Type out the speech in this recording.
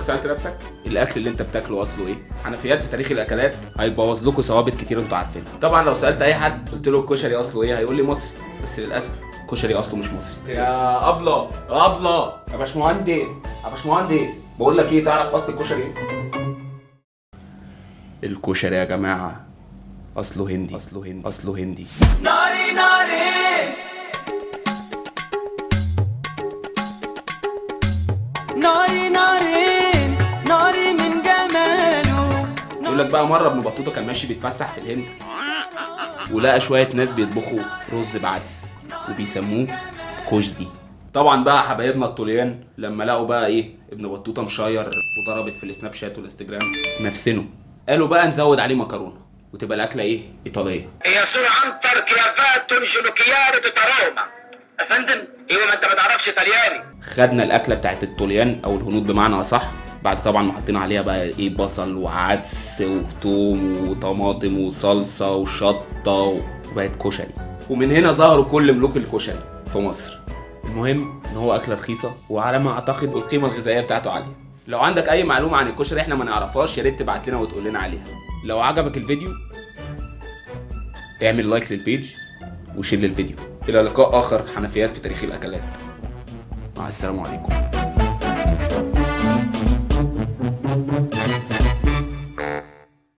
سالت نفسك الاكل اللي انت بتاكله اصله ايه حنفيات في تاريخ الاكلات هيبوظ لكم ثوابت كتير انتوا عارفينها طبعا لو سالت اي حد قلت له الكشري اصله ايه هيقول لي مصري بس للاسف الكشري اصله مش مصري يا ابله ابله يا باشمهندس يا باشمهندس بقول لك ايه تعرف اصل الكشري ايه الكشري يا جماعه اصله هندي اصله هندي اصله هندي ناري ناري ناري ناري ناري من جماله يقول لك بقى مره ابن بطوطه كان ماشي بيتفسح في الهند ولقى شويه ناس بيطبخوا رز بعدس وبيسموه كشدي طبعا بقى حبايبنا الطليان لما لقوا بقى ايه ابن بطوطه مشاير وضربت في السناب شات والانستجرام نفسنه قالوا بقى نزود عليه مكرونه وتبقى الاكله ايه ايطاليه يسوع عنتر كرافات جلوكيارة تروما يا فندم ايوه ما انت ما تعرفش طلياني خدنا الاكله بتاعت الطليان او الهنود بمعنى اصح بعد طبعا ما حطينا عليها بقى ايه بصل وعدس وثوم وطماطم وصلصه وشطه وبقت كشري ومن هنا ظهروا كل ملوك الكشري في مصر المهم ان هو اكله رخيصه وعلى ما اعتقد القيمه الغذائيه بتاعته عاليه لو عندك اي معلومه عن الكشري احنا ما نعرفهاش يا ريت تبعت لنا وتقول لنا عليها لو عجبك الفيديو اعمل لايك للبيج وشير للفيديو الى لقاء اخر حنفيات في تاريخ الاكلات مع السلامه عليكم